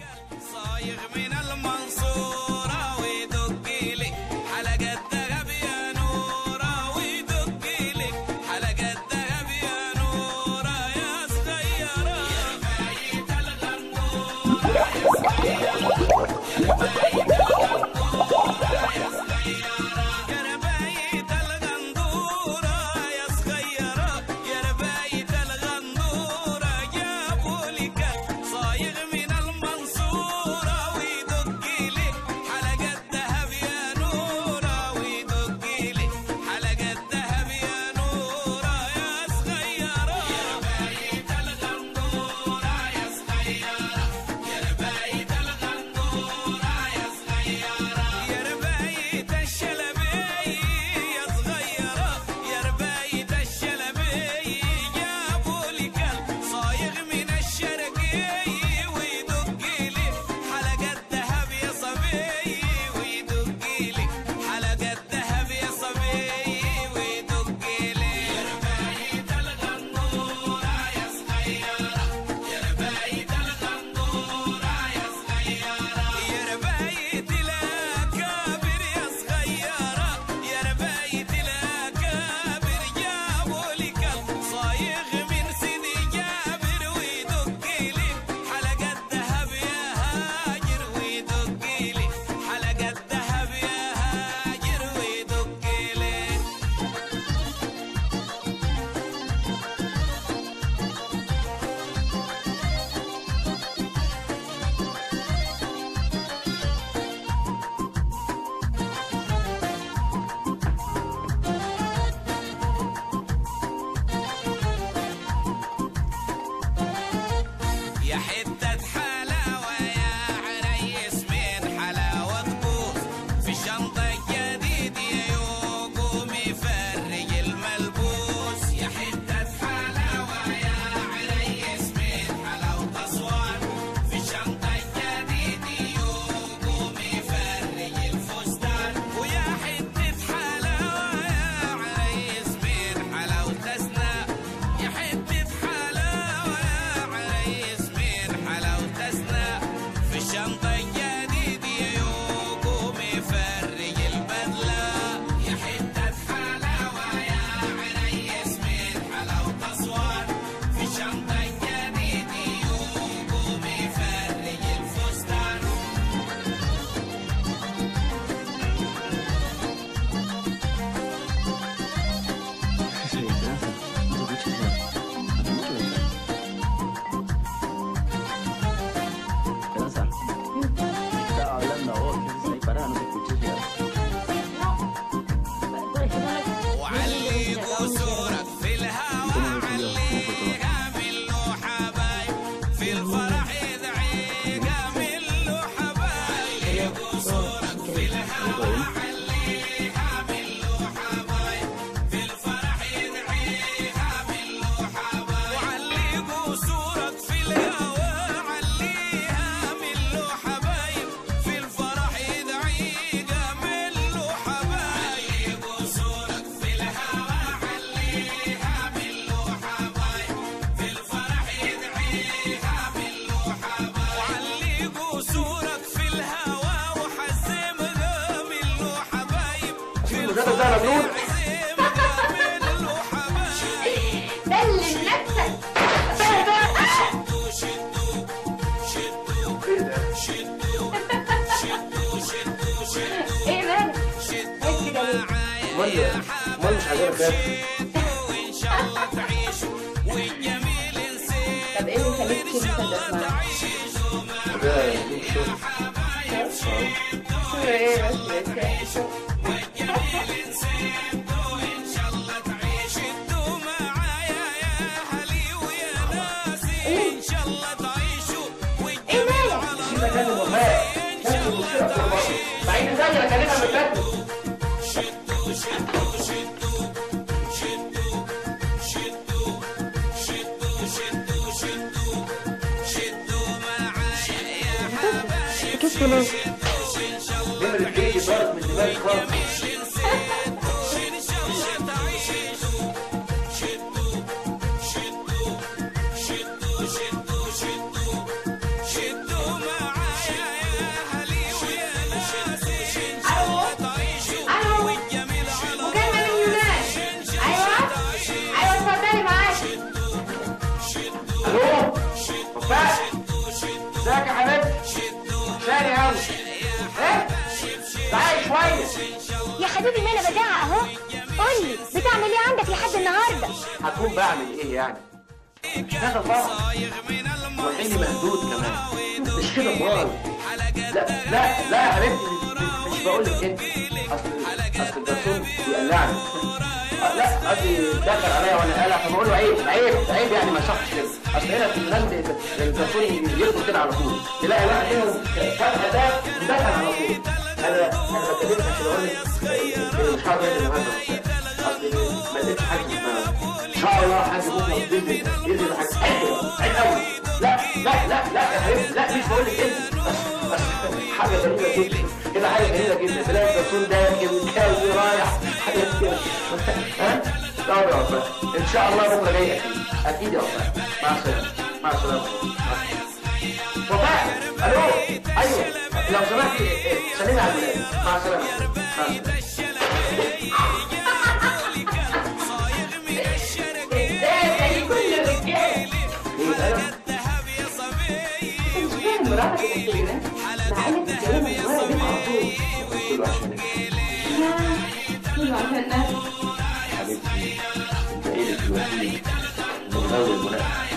صايغ من المنصورة ويدق لي حلقة ذهب يا نورة ويدق لي حلقة ذهب يا نورة يا صغيرة يا بايت الغندورة يا صغيرة يا بايت الغندورة يا صغيرة يا ربايت الغندورة يا صغيرة يا ربايت الغندورة يا بولك صايغ من المنصورة ويدق لي حلقة ذهب يا نورة ويدق لي حلقة ذهب يا نورة يا صغيرة يا ربايت الغندورة يا صغيرة يا ربايت الغندورة يا صغيرة يا ربايت الشلبي يا صغيرة يا ربايت الشلبي يا بولك صايغ من الشرقي ويدق لي حلقة ذهب يا صبي ويدق لي حلقة ذهب يا صبي ويدق لي يا ربايت الغندورة يا صغيرة يا ربايت الغندورة يا صغيرة يا ربايت الأكابر يا صغيرة يا ربايت الأكابر يا بولك صايغ من سيدي جابر ويدق لي حلقة ذهب يا هاجر ويدق لي حلقة ذهب يا هاجر ويدق لي يا حتة حلاوة يا عريس من حلاوة بوس في شنطة جديد يا يوقوم يفرج الملبوس يا حتة حلاوة يا عريس من حلاوة أسوان في شنطة جديد يوقوم يفرج الفستان ويا حتة حلاوة يا عريس من حلاوة أسنان يا حتة حلاوة يا عريس من حلاوة أسنان في الشنطة الجديد يا يوقوم يفرج البدلة يا حتة حلاوة يا عريس من حلاوة أسوان في الشنطة الجديد يوقوم يفرج الفستان Sí, gracias. No te escuches ya. Hace mucho de Esperanza. Estaba hablando a vos, ¿qué haces ahí parada? No te escuché llegar. وعلي قصورك في الهوى عليها من له حبايب في الفرح يدعيها من له حبايب علي قصورك في الهوى عليها من له حبايب في الفرح يدعيها من له حبايب وعلي قصورك في الهوى عليها من له حبايب في الفرح يدعيها من له حبايب قصورك في الهوى عليها من له حبايب في الفرح يدعيها من له حبايب وعلي قصورك في الهوى وحزمها من له حبايب في الفرح يعزمها من له حبايب دلل نفسك شدوا شدوا شدوا شدوا شدوا شدوا شدوا ايه مالك شدوا معايا يا حبايب شدوا وان شاء الله تعيشوا والجميل نسيت طب ايه اللي يخليك ان تشيل شاء الله مسدس معاك؟ تعيشوا معايا يا حبايب شدوا ايه بس بس والجميل نسيتوا ان شاء الله تعيشوا شدوا معايا يا اهلي ويا ناسي ان شاء الله تعيشوا ايه والجميل مالك على راسي ان شاء الله تعيشوا بعيد ازاي انا كلمها من بدري شدوا شدوا شدوا شدوا شدوا شدوا شدوا شدوا شدوا معايا يا حبايب شدوا ان شاء الله نمر البيت ضرب من دماغي خالص جميل نسيتوا ان شاء الله تعيشوا شدوا شدوا شدوا شدوا شدوا شدوا معايا ازيك يا حبيبتي ثاني قوي ايه تعالي شويه يا حبيبي ما انا بدعق اهو قول لي بتعمل ايه عندك لحد النهارده هكون بعمل ايه يعني اشتغل بقى وحيني مهدود كمان مش كده امال لا لا لا يا حبيبتي مش- مش بقول لك انت اصل اصل الجرسون بيقلعني آه، لا قصدي دخل عليا وانا قلع فبقول له عيب عيب عيب يعني ما صحش كده اصل هنا في الهند الجرسون يدخل كده على طول تلاقي واحد منهم فجأة ده دخل على طول انا انا بكلمك عشان اقول لك آه، مش هقدر اجي النهارده اصل ما لقيتش حاجه في دماغي. ان شاء الله حاجه بكره باذن باذن حاجه حلوه عيب قوي لا لا لا لا يا حبيبي لا مش بقول لك انت بس بس حاجه غريبه جدا كده حاجه غريبه جدا تلاقي الرسول داخل كاوي رايح حاجات كده ها؟ لا يا وفاء ان شاء الله بكره جاي اكيد اكيد يا وفاء مع السلامه مع السلامه مع السلامة. وفاء الو ايوه لو سمحتي إيه، سلمي على الولاد مع السلامه مع السلامه ازاي زي كل الرجاله ايه ده؟ انت مش فاهم مراتك الكبيره مع انك بتتكلم ورا بيك على طول كله عشانك يا كله عشان الناس حبيبتي انت ايه الوحيد المغنى والمنافق